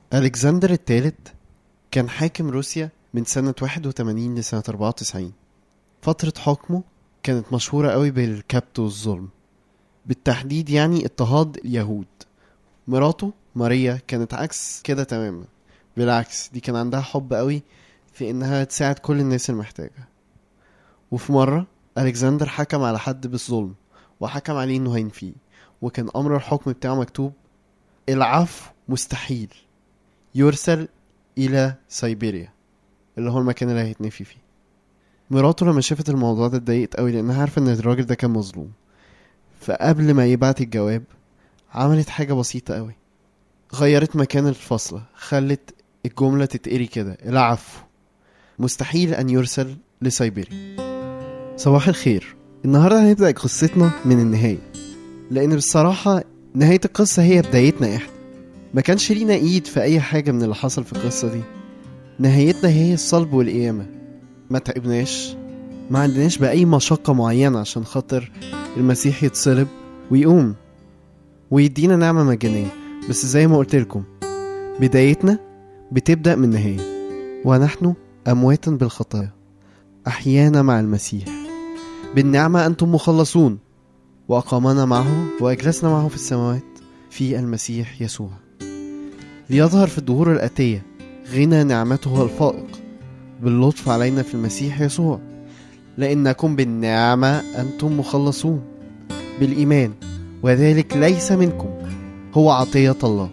ألكسندر الثالث كان حاكم روسيا من سنة 81 لسنة 94 فترة حكمه كانت مشهورة قوي بالكبت والظلم بالتحديد يعني اضطهاد اليهود مراته ماريا كانت عكس كده تماما بالعكس دي كان عندها حب قوي في انها تساعد كل الناس المحتاجة وفي مرة ألكسندر حكم على حد بالظلم وحكم عليه انه هينفيه وكان امر الحكم بتاعه مكتوب العفو مستحيل يرسل الى سيبيريا اللي هو المكان اللي هيتنفي فيه مراته لما شافت الموضوع ده اتضايقت قوي لانها عارفه ان الراجل ده كان مظلوم فقبل ما يبعت الجواب عملت حاجه بسيطه قوي غيرت مكان الفاصله خلت الجمله تتقري كده العفو مستحيل ان يرسل لسيبيريا صباح الخير النهارده هنبدا قصتنا من النهايه لان بصراحه نهايه القصه هي بدايتنا احنا ما كانش لينا ايد في اي حاجه من اللي حصل في القصه دي نهايتنا هي الصلب والقيامه ما تعبناش ما عندناش بأي مشقة معينة عشان خاطر المسيح يتصلب ويقوم ويدينا نعمة مجانية بس زي ما قلت لكم بدايتنا بتبدأ من النهاية ونحن أمواتا بالخطايا أحيانا مع المسيح بالنعمة أنتم مخلصون وأقامنا معه وأجلسنا معه في السماوات في المسيح يسوع ليظهر في الدهور الآتية غنى نعمته الفائق باللطف علينا في المسيح يسوع لأنكم بالنعمة أنتم مخلصون بالإيمان وذلك ليس منكم هو عطية الله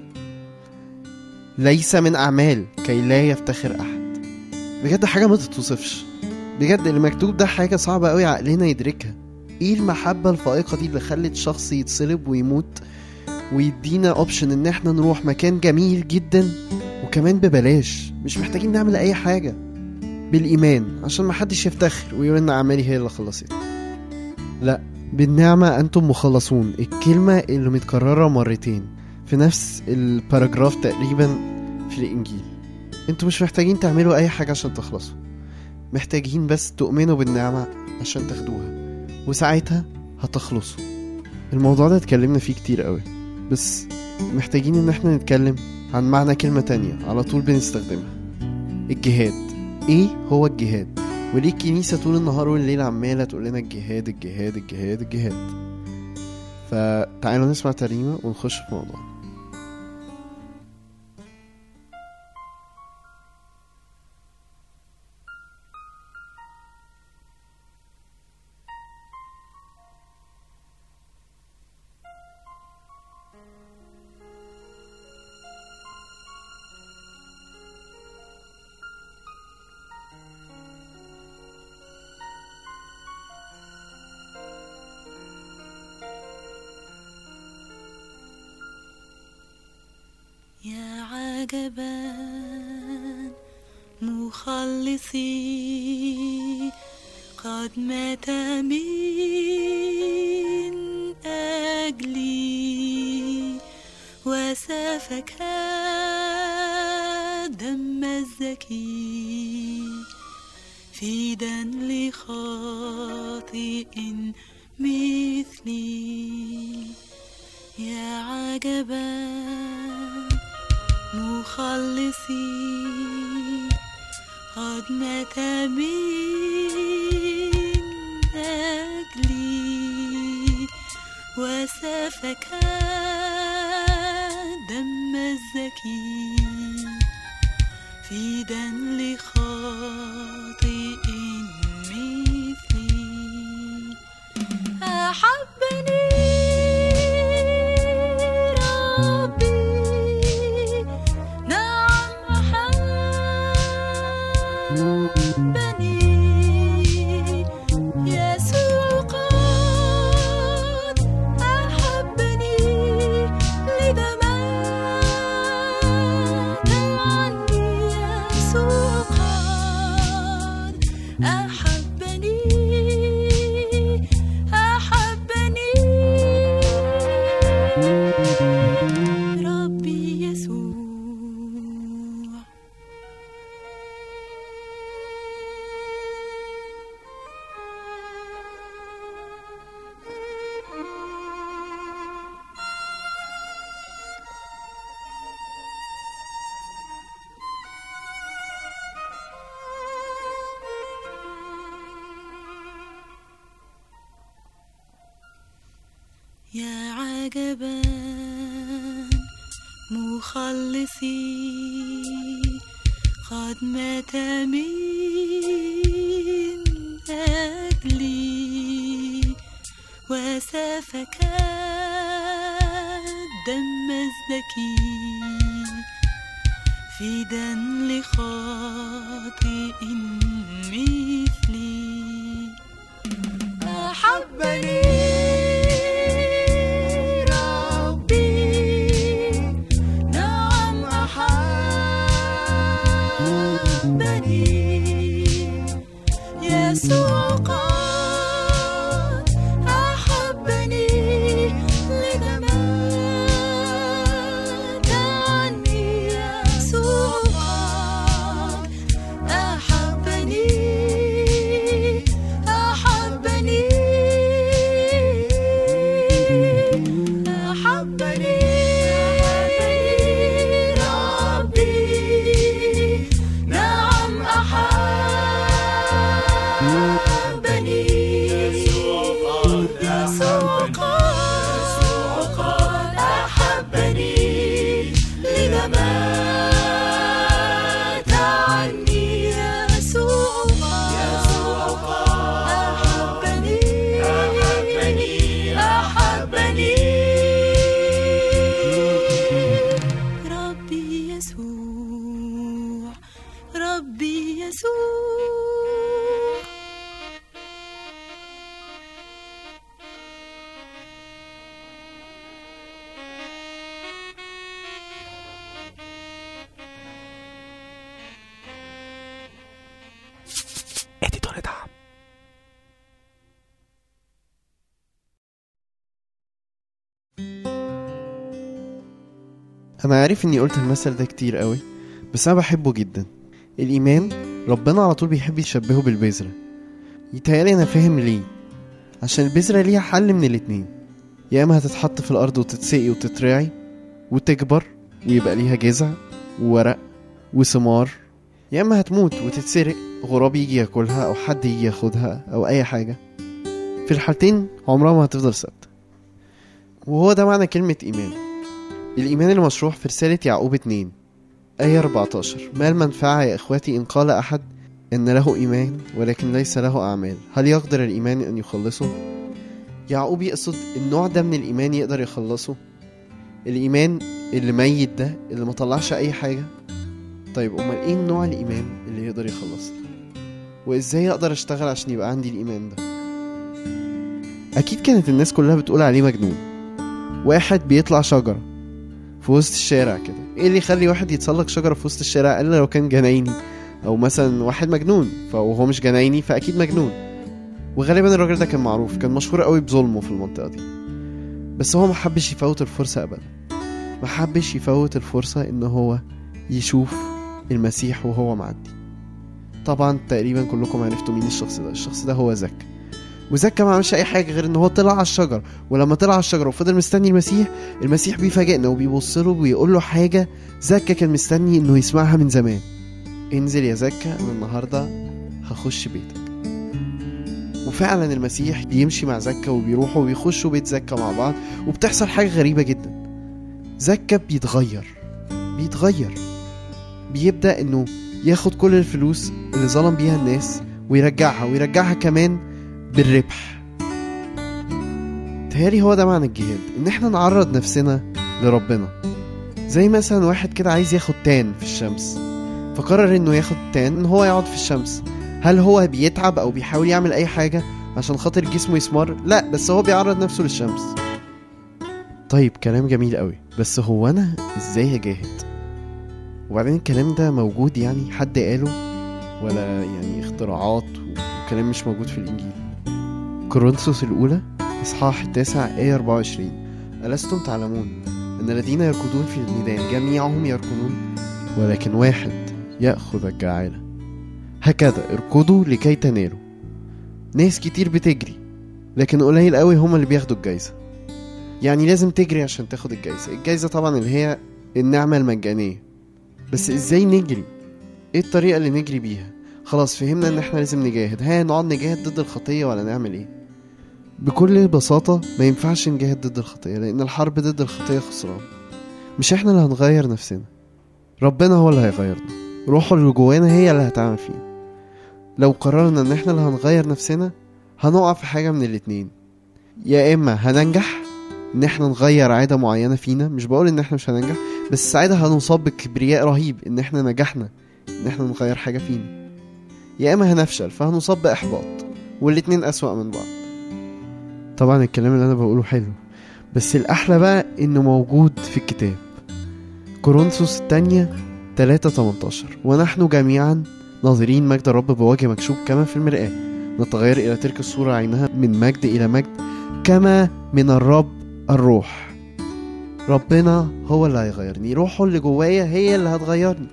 ليس من أعمال كي لا يفتخر أحد بجد حاجة ما تتوصفش بجد اللي مكتوب ده حاجة صعبة قوي عقلنا يدركها ايه المحبة الفائقة دي اللي خلت شخص يتصلب ويموت ويدينا اوبشن ان احنا نروح مكان جميل جدا وكمان ببلاش مش محتاجين نعمل اي حاجة بالإيمان عشان محدش يفتخر ويقول إن أعمالي هي اللي خلصت لا بالنعمة أنتم مخلصون الكلمة اللي متكررة مرتين في نفس الباراجراف تقريبا في الإنجيل انتوا مش محتاجين تعملوا أي حاجة عشان تخلصوا محتاجين بس تؤمنوا بالنعمة عشان تاخدوها وساعتها هتخلصوا الموضوع ده اتكلمنا فيه كتير قوي بس محتاجين ان احنا نتكلم عن معنى كلمة تانية على طول بنستخدمها الجهاد ايه هو الجهاد وليه الكنيسة طول النهار والليل عمالة تقول لنا الجهاد الجهاد الجهاد الجهاد فتعالوا نسمع ترنيمة ونخش في موضوع يا عجبا مخلصي قد مات من أجلي وسفك دم الزكي فدا لخاطئ مثلي يا عجبا مخلصي قد مات من أجلي وسفك دم الزكي فدا لخاطئ مثلي أحبني ربي نعم أحبني يسوع قد أحبني لذا مات عني يسوع قد عجبا مخلصي قد مات من أجلي وسفك الدم الزكي فدا لخاطئ مثلي أحبني ربي نعم أحبني يسوع قد أحبني لذا مات عني يسوع قد أحبني أحبني أحبني ربي نعم أحبني يسوع قد أحبني لذا مات عني يسوع أحبني أحبني ربي يسوع ربي يسوع اديتور دعم انا عارف اني قلت المثل ده كتير قوي بس انا بحبه جدا الايمان ربنا على طول بيحب يشبهه بالبذرة يتهيألي انا فاهم ليه عشان البذرة ليها حل من الاتنين يا اما هتتحط في الارض وتتسقي وتترعي وتكبر ويبقى ليها جذع وورق وثمار يا اما هتموت وتتسرق غراب يجي ياكلها او حد يجي ياخدها او اي حاجة في الحالتين عمرها ما هتفضل ثابتة وهو ده معنى كلمة ايمان الإيمان المشروح في رسالة يعقوب 2 آية 14 ما المنفعة يا إخواتي إن قال أحد إن له إيمان ولكن ليس له أعمال هل يقدر الإيمان أن يخلصه؟ يعقوب يقصد النوع ده من الإيمان يقدر يخلصه الإيمان اللي ميت ده اللي ما طلعش أي حاجة طيب أمال إيه نوع الإيمان اللي يقدر يخلصني؟ وإزاي أقدر أشتغل عشان يبقى عندي الإيمان ده؟ أكيد كانت الناس كلها بتقول عليه مجنون واحد بيطلع شجرة في وسط الشارع كده ايه اللي يخلي واحد يتسلق شجرة في وسط الشارع الا لو كان جنايني او مثلا واحد مجنون فهو مش جنايني فاكيد مجنون وغالبا الراجل ده كان معروف كان مشهور قوي بظلمه في المنطقة دي بس هو ما حبش يفوت الفرصة ابدا ما حبش يفوت الفرصة ان هو يشوف المسيح وهو معدي طبعا تقريبا كلكم عرفتوا مين الشخص ده الشخص ده هو زكا وزكا ما عملش اي حاجه غير ان هو طلع على الشجره ولما طلع على الشجره وفضل مستني المسيح المسيح بيفاجئنا وبيبص له وبيقول له حاجه زكا كان مستني انه يسمعها من زمان انزل يا زكا انا النهارده هخش بيتك وفعلا المسيح بيمشي مع زكا وبيروحوا وبيخشوا بيت زكا مع بعض وبتحصل حاجه غريبه جدا زكا بيتغير بيتغير بيبدا انه ياخد كل الفلوس اللي ظلم بيها الناس ويرجعها ويرجعها كمان بالربح تهيألي هو ده معنى الجهاد ان احنا نعرض نفسنا لربنا زي مثلا واحد كده عايز ياخد تان في الشمس فقرر انه ياخد تان ان هو يقعد في الشمس هل هو بيتعب او بيحاول يعمل اي حاجة عشان خاطر جسمه يسمر لا بس هو بيعرض نفسه للشمس طيب كلام جميل قوي بس هو انا ازاي هجاهد وبعدين الكلام ده موجود يعني حد قاله ولا يعني اختراعات وكلام مش موجود في الانجيل كورنثوس الاولى اصحاح التاسع ايه 24 ألستم تعلمون أن الذين يركضون في الميدان جميعهم يركضون ولكن واحد يأخذ الجعالة هكذا اركضوا لكي تنالوا ناس كتير بتجري لكن قليل قوي هما اللي بياخدوا الجايزة يعني لازم تجري عشان تاخد الجايزة الجايزة طبعا اللي هي النعمة المجانية بس ازاي نجري ايه الطريقة اللي نجري بيها خلاص فهمنا ان احنا لازم نجاهد ها نقعد نجاهد ضد الخطية ولا نعمل ايه بكل بساطة ما ينفعش نجاهد ضد الخطية لأن الحرب ضد الخطية خسران مش احنا اللي هنغير نفسنا ربنا هو اللي هيغيرنا روحه اللي جوانا هي اللي هتعمل فينا لو قررنا ان احنا اللي هنغير نفسنا هنقع في حاجة من الاتنين يا اما هننجح ان احنا نغير عادة معينة فينا مش بقول ان احنا مش هننجح بس ساعتها هنصاب بكبرياء رهيب ان احنا نجحنا ان احنا نغير حاجة فينا يا اما هنفشل فهنصاب باحباط والاتنين اسوأ من بعض طبعا الكلام اللي انا بقوله حلو بس الاحلى بقى انه موجود في الكتاب كورنثوس التانية 3 18 ونحن جميعا ناظرين مجد الرب بوجه مكشوف كما في المرآة نتغير إلى تلك الصورة عينها من مجد إلى مجد كما من الرب الروح ربنا هو اللي هيغيرني روحه اللي جوايا هي اللي هتغيرني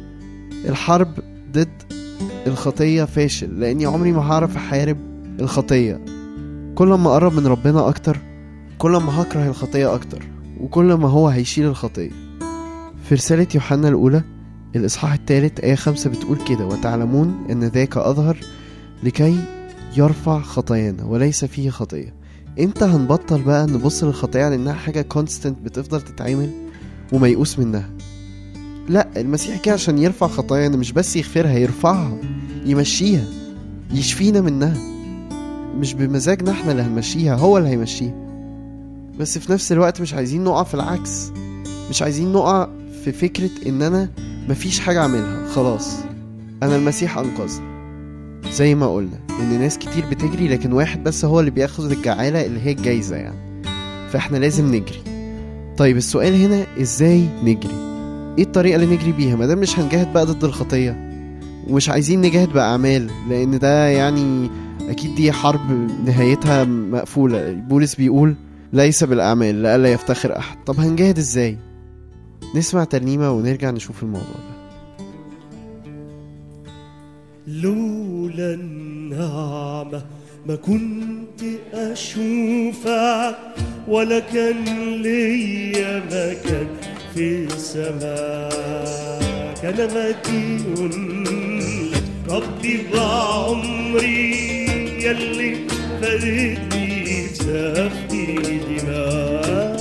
الحرب ضد الخطية فاشل لأني عمري ما هعرف أحارب الخطية كل ما أقرب من ربنا أكتر كل ما هكره الخطية أكتر وكل ما هو هيشيل الخطية في رسالة يوحنا الأولى الإصحاح الثالث آية خمسة بتقول كده وتعلمون أن ذاك أظهر لكي يرفع خطايانا وليس فيه خطية امتى هنبطل بقى نبص للخطية على انها حاجة كونستنت بتفضل تتعمل وميؤوس منها لا المسيح جه عشان يرفع خطايانا مش بس يغفرها يرفعها يمشيها يشفينا منها مش بمزاجنا احنا اللي هنمشيها هو اللي هيمشيها بس في نفس الوقت مش عايزين نقع في العكس مش عايزين نقع في فكرة ان انا مفيش حاجة اعملها خلاص انا المسيح انقذني زي ما قلنا ان ناس كتير بتجري لكن واحد بس هو اللي بياخد الجعالة اللي هي الجايزة يعني فاحنا لازم نجري طيب السؤال هنا ازاي نجري ايه الطريقة اللي نجري بيها مادام مش هنجاهد بقى ضد الخطية ومش عايزين نجاهد بأعمال لأن ده يعني أكيد دي حرب نهايتها مقفولة بولس بيقول ليس بالأعمال لئلا يفتخر أحد طب هنجاهد ازاي نسمع ترنيمة ونرجع نشوف الموضوع ده لولا النعمة ما كنت أشوفك ولا كان ليا مكان في السماء كان مدين لك ربي بعمري يلي فادتني سفكي دماء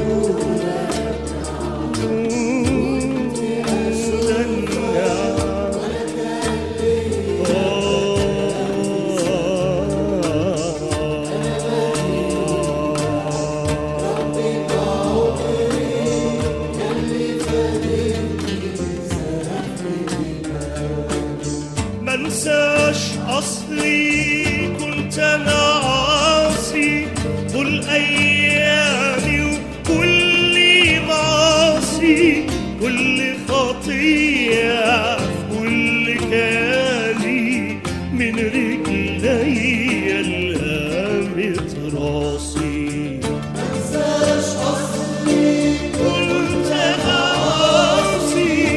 لولا النعمة منساش اصلي كنت انا عاصي طول ايامي وكل معاصي كل خطيه في كل كياني من رجلي الهامت راسي كنت انا عاصي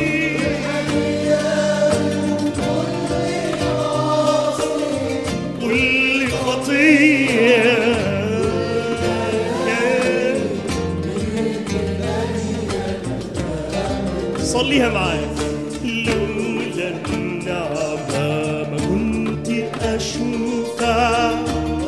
كل خطية صليها معايا لولا النعمة ما كنت أشوفك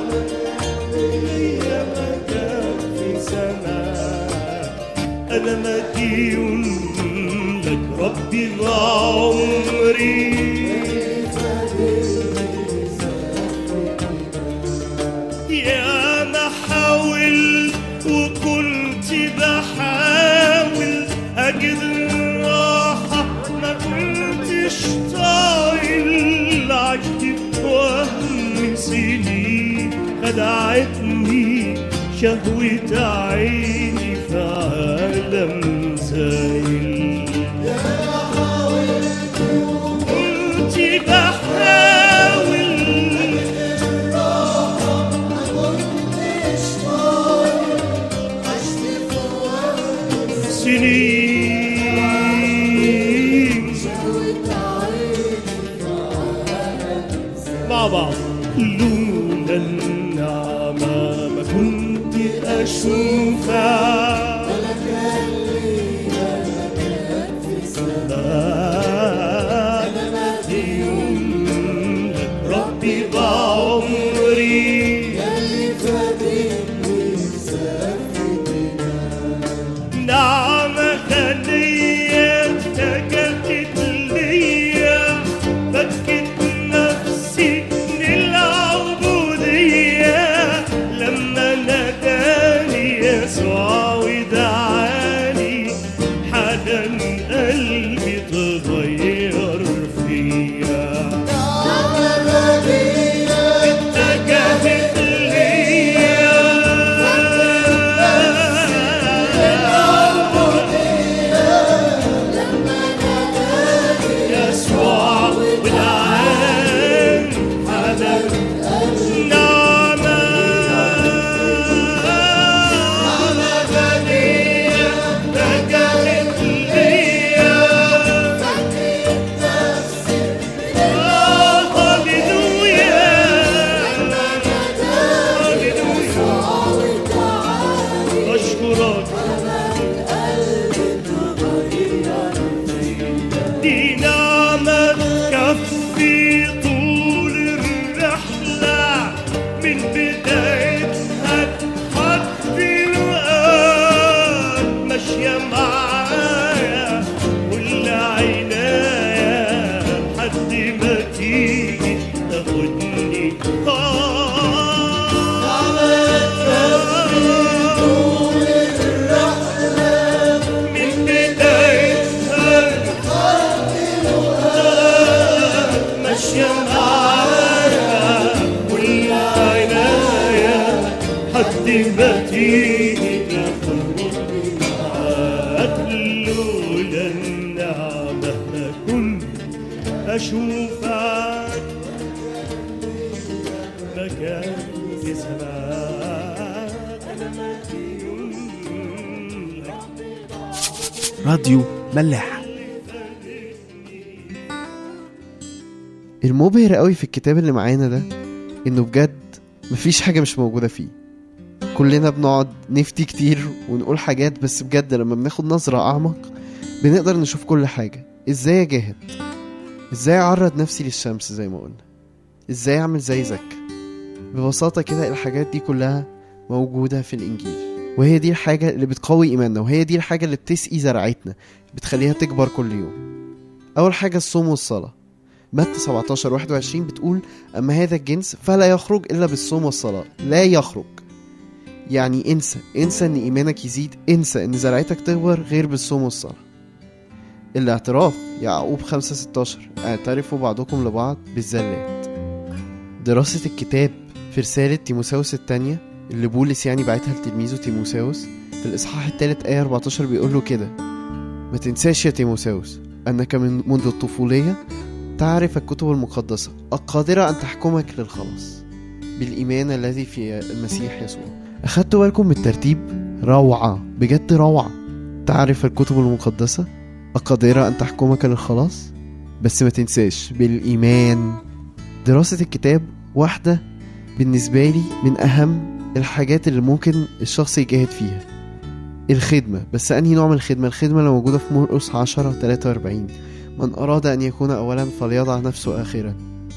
ليا مكان في سماء أنا مديون لك ربي بعمري يا ما حاولت وكنت بحاول اجد الراحة ما كنتش طايل عشت وهم سنين خدعتني شهوة عيني في عالم زايل كنت بحاول سنين مع بعض لولا النعمة ما كنت أشوفك أنا مديون لك ربي بعمري فيك معاك لولا النعمة ما كنت أشوفك مكان في سماك راديو ملاح المبهر قوي في الكتاب اللي معانا ده انه بجد مفيش حاجة مش موجودة فيه كلنا بنقعد نفتي كتير ونقول حاجات بس بجد لما بناخد نظرة أعمق بنقدر نشوف كل حاجة ازاي اجاهد ازاي اعرض نفسي للشمس زي ما قلنا ازاي اعمل زي زكا ببساطة كده الحاجات دي كلها موجودة في الإنجيل وهي دي الحاجة اللي بتقوي إيماننا وهي دي الحاجة اللي بتسقي زرعتنا بتخليها تكبر كل يوم أول حاجة الصوم والصلاة متى 17 21 بتقول أما هذا الجنس فلا يخرج إلا بالصوم والصلاة لا يخرج يعني انسى انسى ان ايمانك يزيد انسى ان زرعتك تكبر غير بالصوم والصلاة الاعتراف يعقوب 5 16 اعترفوا بعضكم لبعض بالزلات دراسة الكتاب في رسالة تيموساوس الثانية اللي بولس يعني بعتها لتلميذه تيموساوس في الإصحاح الثالث آية 14 بيقول له كده ما تنساش يا تيموساوس أنك من منذ الطفولية تعرف الكتب المقدسة القادرة أن تحكمك للخلاص بالإيمان الذي في المسيح يسوع أخدتوا بالكم من الترتيب روعة بجد روعة تعرف الكتب المقدسة القادرة أن تحكمك للخلاص بس ما تنساش بالإيمان دراسة الكتاب واحدة بالنسبة لي من أهم الحاجات اللي ممكن الشخص يجاهد فيها الخدمة بس أنهي نوع من الخدمة الخدمة اللي موجودة في مرقس 10 43 من أراد أن يكون أولا فليضع نفسه آخرا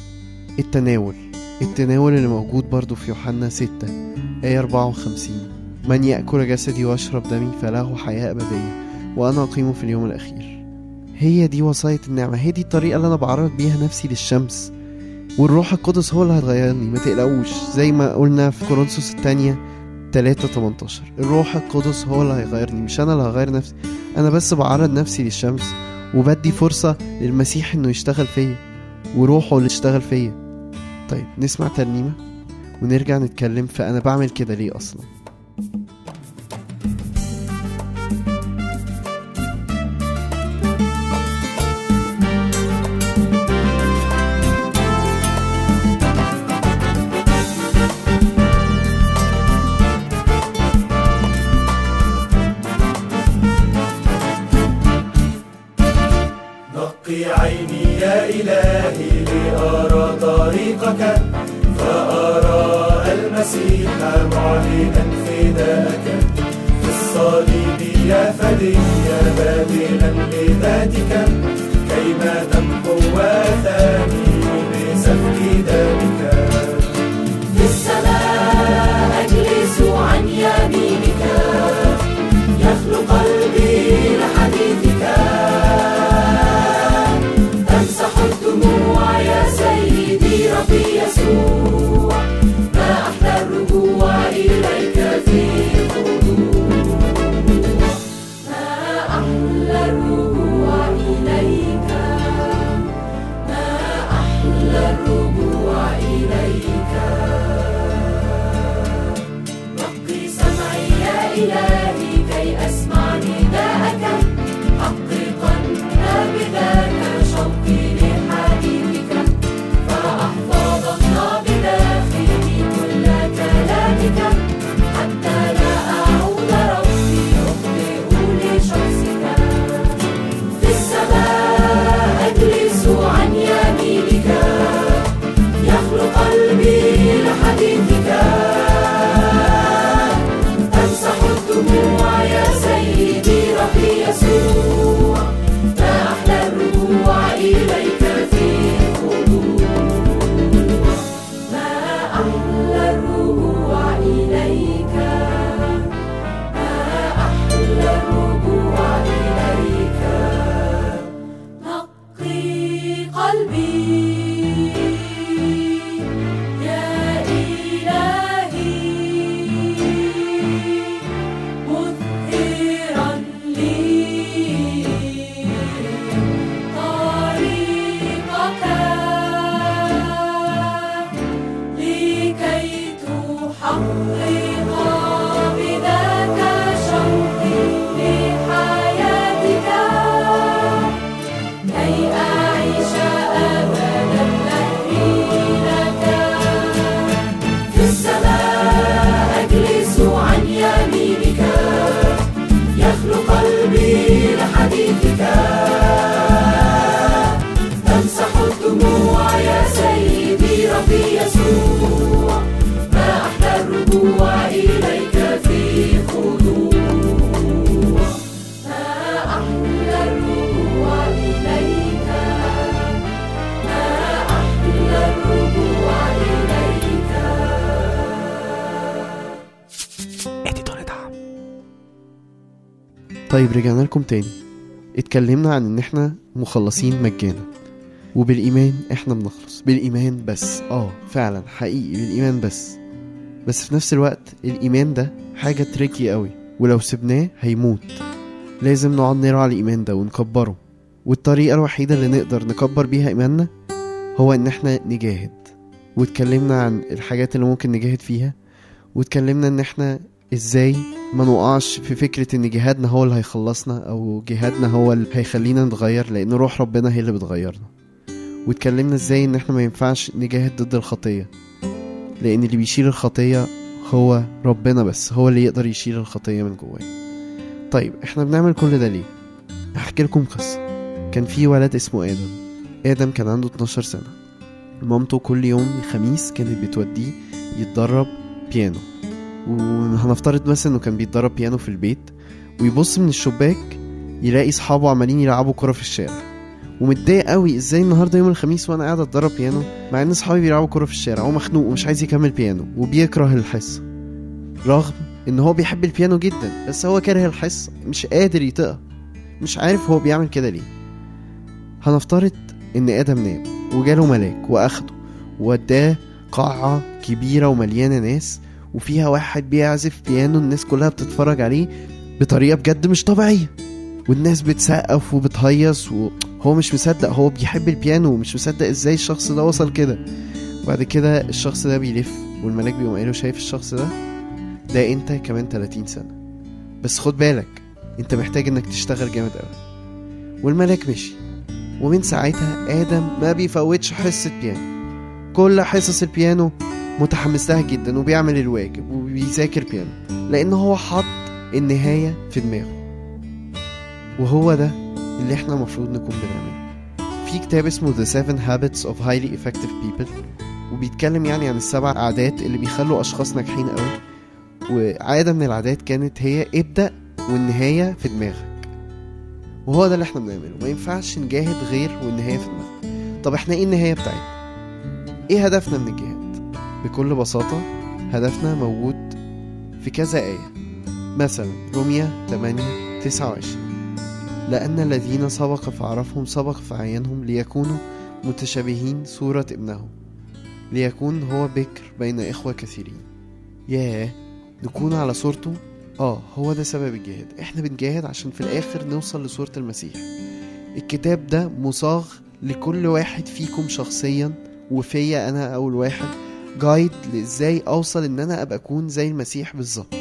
التناول التناول اللي موجود برضو في يوحنا 6 آية 54 من يأكل جسدي ويشرب دمي فله حياة أبدية وأنا أقيمه في اليوم الأخير هي دي وصاية النعمة هي دي الطريقة اللي أنا بعرض بيها نفسي للشمس والروح القدس هو اللي هتغيرني ما تقلقوش زي ما قلنا في كورنثوس الثانية 3 18 الروح القدس هو اللي هيغيرني مش أنا اللي هغير نفسي أنا بس بعرض نفسي للشمس وبدي فرصة للمسيح إنه يشتغل فيا وروحه اللي يشتغل فيا طيب نسمع ترنيمة ونرجع نتكلم في أنا بعمل كده ليه أصلا نقي عيني يا إلهي لأرى طريقك فأرى المسيح معلنا فداءك في الصليب يا فدي باذلا لذاتك كيما تمحو وثاني بسفك دمك في السماء أجلس عن يمينك يخلو قلبي لحديثك تمسح الدموع يا سيدي ربي يسوع ما أحلى الرجوع إليك في الخضوع ما أحلى الرجوع إليك طيب رجعنا لكم تاني اتكلمنا عن ان احنا مخلصين مجانا وبالايمان احنا بنخلص بالايمان بس اه فعلا حقيقي بالايمان بس بس في نفس الوقت الايمان ده حاجه تريكي قوي ولو سبناه هيموت لازم نقعد نرعى الايمان ده ونكبره والطريقه الوحيده اللي نقدر نكبر بيها ايماننا هو ان احنا نجاهد واتكلمنا عن الحاجات اللي ممكن نجاهد فيها واتكلمنا ان احنا ازاي ما نقعش في فكرة ان جهادنا هو اللي هيخلصنا او جهادنا هو اللي هيخلينا نتغير لان روح ربنا هي اللي بتغيرنا واتكلمنا ازاي ان احنا ما ينفعش نجاهد ضد الخطية لان اللي بيشيل الخطية هو ربنا بس هو اللي يقدر يشيل الخطية من جوايا طيب احنا بنعمل كل ده ليه احكي لكم قصة كان في ولد اسمه ادم ادم كان عنده 12 سنة مامته كل يوم خميس كانت بتوديه يتدرب بيانو وهنفترض مثلا انه كان بيتدرب بيانو في البيت ويبص من الشباك يلاقي اصحابه عمالين يلعبوا كرة في الشارع ومتضايق قوي ازاي النهارده يوم الخميس وانا قاعد اتدرب بيانو مع ان اصحابي بيلعبوا كرة في الشارع هو مخنوق ومش عايز يكمل بيانو وبيكره الحصة رغم ان هو بيحب البيانو جدا بس هو كاره الحصة مش قادر يطيقها مش عارف هو بيعمل كده ليه هنفترض ان ادم نام وجاله ملاك واخده ووداه قاعة كبيرة ومليانة ناس وفيها واحد بيعزف بيانو الناس كلها بتتفرج عليه بطريقة بجد مش طبيعية والناس بتسقف وبتهيص وهو مش مصدق هو بيحب البيانو ومش مصدق ازاي الشخص ده وصل كده وبعد كده الشخص ده بيلف والملاك بيقوم قايله شايف الشخص ده ده انت كمان 30 سنة بس خد بالك انت محتاج انك تشتغل جامد قوي والملاك مشي ومن ساعتها ادم ما بيفوتش حصة بيانو كل حصص البيانو متحمس لها جدا وبيعمل الواجب وبيذاكر بيانو لان هو حط النهاية في دماغه وهو ده اللي احنا المفروض نكون بنعمله في كتاب اسمه The Seven Habits of Highly Effective People وبيتكلم يعني عن السبع عادات اللي بيخلوا اشخاص ناجحين قوي وعادة من العادات كانت هي ابدأ والنهاية في دماغك وهو ده اللي احنا بنعمله ما ينفعش نجاهد غير والنهاية في دماغنا طب احنا ايه النهاية بتاعتنا ايه هدفنا من الجهاد بكل بساطة هدفنا موجود في كذا آية مثلا روميا 8 29 لأن الذين سبق فعرفهم سبق فعينهم ليكونوا متشابهين صورة ابنه ليكون هو بكر بين إخوة كثيرين ياه نكون على صورته اه هو ده سبب الجهاد احنا بنجاهد عشان في الاخر نوصل لصورة المسيح الكتاب ده مصاغ لكل واحد فيكم شخصيا وفيا انا اول واحد جايد لازاي اوصل ان انا ابقى اكون زي المسيح بالظبط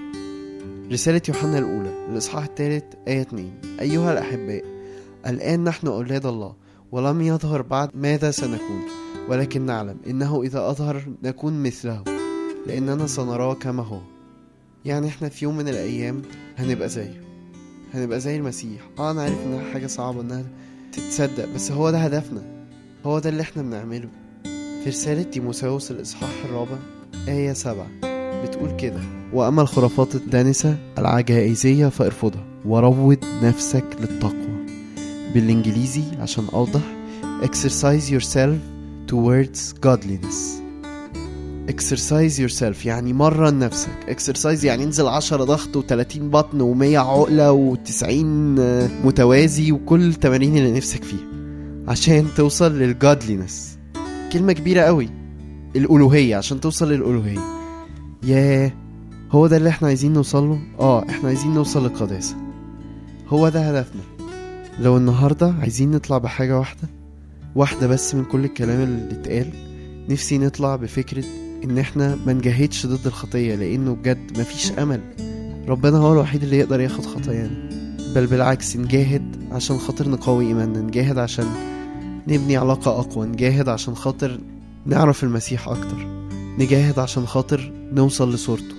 رسالة يوحنا الأولى الإصحاح الثالث آية 2 أيها الأحباء الآن نحن أولاد الله ولم يظهر بعد ماذا سنكون ولكن نعلم إنه إذا أظهر نكون مثله لأننا سنراه كما هو يعني احنا في يوم من الأيام هنبقى زيه هنبقى زي المسيح اه أنا عارف إنها حاجة صعبة إنها تتصدق بس هو ده هدفنا هو ده اللي احنا بنعمله في رسالة تيموثاوس الإصحاح الرابع آية سبعة بتقول كده وأما الخرافات الدانسة العجائزية فارفضها وروض نفسك للتقوى بالإنجليزي عشان أوضح exercise yourself towards godliness exercise yourself يعني مرن نفسك exercise يعني انزل عشرة ضغط و30 بطن و100 عقلة و90 متوازي وكل التمارين اللي نفسك فيها عشان توصل للجودلينس كلمة كبيرة قوي الألوهية عشان توصل للألوهية ياه هو ده اللي احنا عايزين نوصله اه احنا عايزين نوصل للقداسة هو ده هدفنا لو النهاردة عايزين نطلع بحاجة واحدة واحدة بس من كل الكلام اللي اتقال نفسي نطلع بفكرة ان احنا ما نجاهدش ضد الخطية لانه بجد مفيش امل ربنا هو الوحيد اللي يقدر ياخد خطايانا بل بالعكس نجاهد عشان خاطر نقوي ايماننا نجاهد عشان نبني علاقة اقوى نجاهد عشان خاطر نعرف المسيح اكتر نجاهد عشان خاطر نوصل لصورته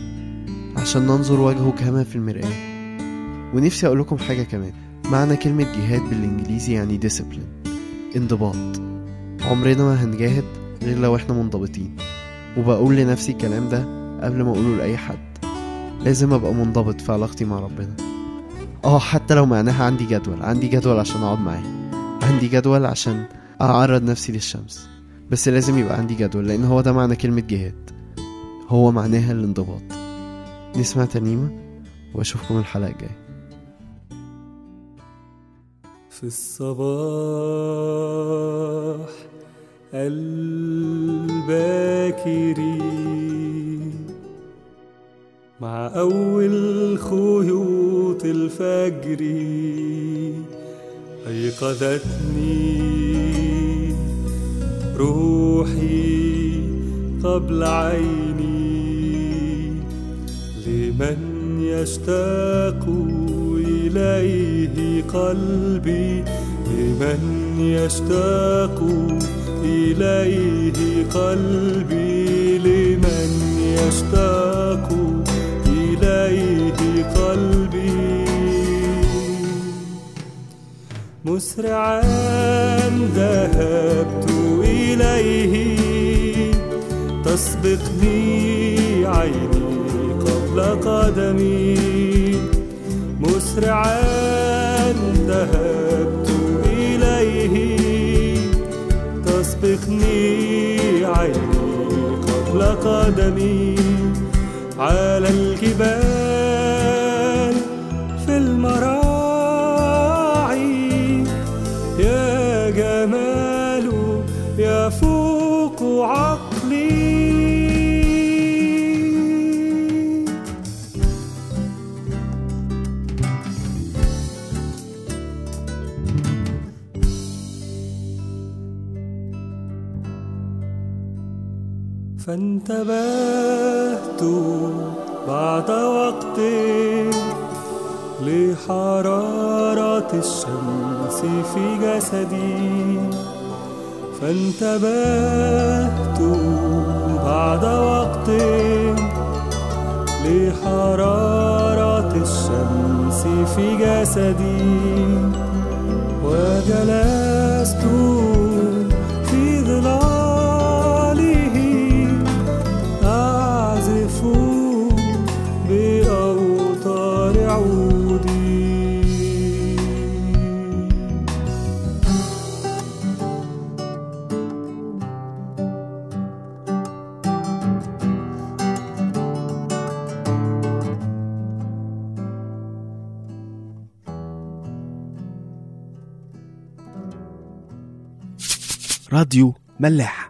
عشان ننظر وجهه كما في المرآة ونفسي اقول لكم حاجة كمان معنى كلمة جهاد بالانجليزي يعني discipline انضباط عمرنا ما هنجاهد غير لو احنا منضبطين وبقول لنفسي الكلام ده قبل ما اقوله لاي حد لازم ابقى منضبط في علاقتي مع ربنا اه حتى لو معناها عندي جدول عندي جدول عشان اقعد معاه عندي جدول عشان اعرض نفسي للشمس بس لازم يبقى عندي جدول لان هو ده معنى كلمة جهاد هو معناها الانضباط نسمع ترنيمة واشوفكم الحلقة الجاية في الصباح الباكر مع أول خيوط الفجر أيقظتني روحي قبل عيني لمن يشتاق إليه قلبي لمن يشتاق إليه قلبي لمن يشتاق إليه قلبي مسرعا ذهبت إليه تسبقني عيني قبل قدمي مسرعا ذهبت إليه تسبقني عيني قبل قدمي على الجبال في المراعي يا جمال يفوق عقلي فانتبهت بعد وقت لحرارة الشمس في جسدي فانتبهت بعد وقت لحرارة الشمس في جسدي وجلست في ظلاله أعزف بأوتار عودي راديو ملاح